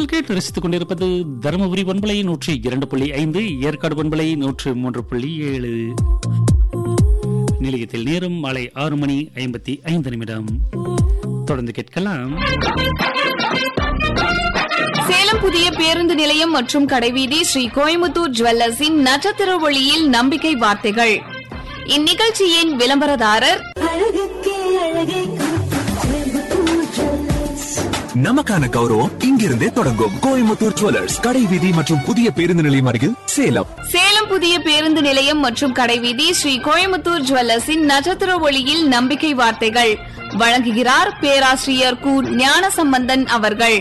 நீங்கள் கேட்டு ரசித்துக் கொண்டிருப்பது தருமபுரி பண்பலை நூற்றி இரண்டு புள்ளி ஐந்து ஏற்காடு பண்பலை நூற்று மூன்று புள்ளி ஏழு நிலையத்தில் நேரம் மாலை ஆறு மணி ஐம்பத்தி ஐந்து நிமிடம் தொடர்ந்து கேட்கலாம் சேலம் புதிய பேருந்து நிலையம் மற்றும் கடைவீதி ஸ்ரீ கோயமுத்தூர் ஜுவல்லர்ஸின் நட்சத்திர ஒளியில் நம்பிக்கை வார்த்தைகள் இந்நிகழ்ச்சியின் விளம்பரதாரர் அழகுக்கே அழகை கோயம்புத்தூர் ஜுவல்லர்ஸ் நமக்கான கௌரவம் இங்கிருந்தே தொடங்கும் கோயம்புத்தூர் ஜுவல்லர்ஸ் கடை வீதி மற்றும் புதிய பேருந்து நிலையம் அருகில் சேலம் சேலம் புதிய பேருந்து நிலையம் மற்றும் கடைவீதி ஸ்ரீ கோயமுத்தூர் ஜுவல்லர்ஸின் நட்சத்திர ஒளியில் நம்பிக்கை வார்த்தைகள் வழங்குகிறார் பேராசிரியர் கு ஞானசம்பந்தன் அவர்கள்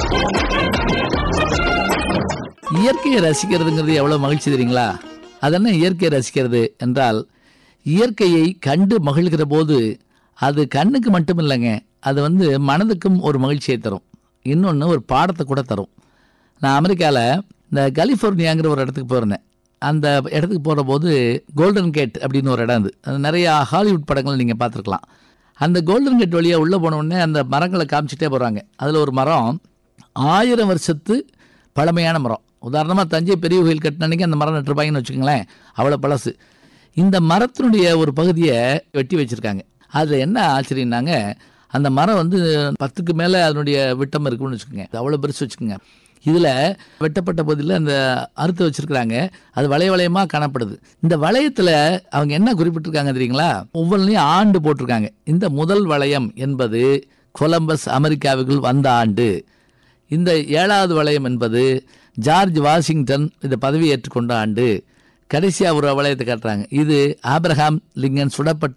இயற்கையை ரசிக்கிறதுங்கிறது எவ்வளவு மகிழ்ச்சி தெரியுங்களா அதென்ன இயற்கையை ரசிக்கிறது என்றால் இயற்கையை கண்டு மகிழ்கிற போது அது கண்ணுக்கு மட்டும் இல்லைங்க அது வந்து மனதுக்கும் ஒரு மகிழ்ச்சியை தரும் இன்னொன்று ஒரு பாடத்தை கூட தரும் நான் அமெரிக்காவில் இந்த கலிஃபோர்னியாங்கிற ஒரு இடத்துக்கு போயிருந்தேன் அந்த இடத்துக்கு போகிற போது கோல்டன் கேட் அப்படின்னு ஒரு இடம் அது அது நிறையா ஹாலிவுட் படங்கள் நீங்கள் பார்த்துருக்கலாம் அந்த கோல்டன் கேட் வழியாக உள்ளே போன உடனே அந்த மரங்களை காமிச்சிட்டே போகிறாங்க அதில் ஒரு மரம் ஆயிரம் வருஷத்து பழமையான மரம் உதாரணமாக தஞ்சை பெரிய கோயில் கட்டின அன்னைக்கு அந்த மரம் நட்டுருப்பாங்கன்னு வச்சுக்கோங்களேன் அவ்வளோ பழசு இந்த மரத்தினுடைய ஒரு பகுதியை வெட்டி வச்சுருக்காங்க அதில் என்ன ஆச்சரியம்னாங்க அந்த மரம் வந்து பத்துக்கு மேலே அதனுடைய விட்டம் இருக்குன்னு வச்சுக்கோங்க அவ்வளோ பெருசு வச்சுக்கோங்க இதில் வெட்டப்பட்ட பகுதியில் அந்த அறுத்து வச்சிருக்கிறாங்க அது வளைய வளையமாக காணப்படுது இந்த வளையத்தில் அவங்க என்ன குறிப்பிட்டிருக்காங்க தெரியுங்களா ஒவ்வொன்றையும் ஆண்டு போட்டிருக்காங்க இந்த முதல் வளையம் என்பது கொலம்பஸ் அமெரிக்காவுக்குள் வந்த ஆண்டு இந்த ஏழாவது வளையம் என்பது ஜார்ஜ் வாஷிங்டன் இந்த பதவி ஏற்றுக்கொண்ட ஆண்டு கடைசியாக ஒரு வளையத்தை காட்டுறாங்க இது ஆபிரகாம் லிங்கன் சுடப்பட்ட